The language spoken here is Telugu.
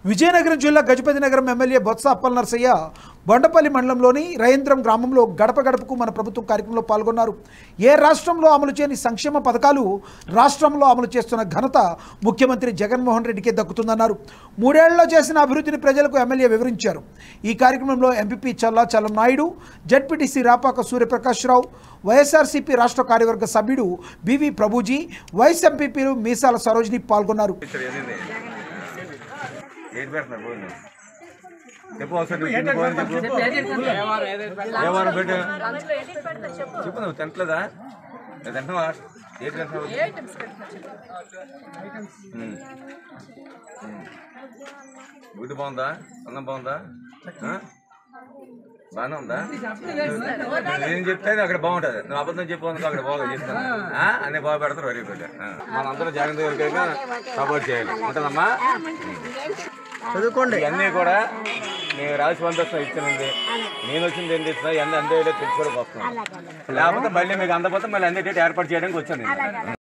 విజయనగరం జిల్లా Gajapathinagaram MLA Botcha Appalanarasayya Bondapalli మండలంలోని రయేంద్రం గ్రామంలో గడప గడపకు మన ప్రభుత్వం కార్యక్రమంలో పాల్గొన్నారు ఏ రాష్ట్రంలో అమలు చేయని సంక్షేమ పథకాలు రాష్ట్రంలో అమలు చేస్తున్న ఘనత ముఖ్యమంత్రి జగన్మోహన్ రెడ్డికే దక్కుతుందన్నారు మూడేళ్లలో చేసిన అభివృద్ధిని ప్రజలకు ఎమ్మెల్యే వివరించారు ఈ కార్యక్రమంలో MPP Challa Chalam Naidu ZPTC Rapaka Suryaprakashrao YSRCP రాష్ట్ర కార్యవర్గ సభ్యుడు బివి ప్రభుజీ వైస్ ఎంపీపీలు మీసాల సరోజిని పాల్గొన్నారు ఇక్కడ ఏదైంది ఏంటి పెడుతున్నారు భోజనం చెప్పు ఒకసారి నువ్వు తిన్న భోజనం చెప్పు ఏ వారం పెట్టు చెప్పు నువ్వు తింటలేదా నువ్వు తింటున్నావా ఏంటి తింటున్నావు ఉమ్. ఉమ్. గుడ్డు బాగుందా అన్నం బాగుందా ఆ? బాగానే ఉందా నేను చెప్తే అక్కడ బాగుంటది నువ్వు అబద్ధం చెప్పు అనుకో అక్కడ బాగా చేస్తాను ఆ? అన్ని బాగా పెడతారు వెరీ గుడ్ మనందరం జగన్ దగ్గరికి సపోర్ట్ చేయాలి ఉంటుందమ్మా చదువుకోండి ఇవన్నీ కూడా నేను రాసి పంపిస్తున్నా ఇచ్చినంది నేను వచ్చింది ఏం తెచ్చినా ఇవన్నీ అందే తెలుసుకోవడానికి వస్తున్నాను లేకపోతే మళ్ళీ మీకు అందకపోతే మళ్ళీ అందేటట్టు ఏర్పాటు చేయడానికి వచ్చాను నేను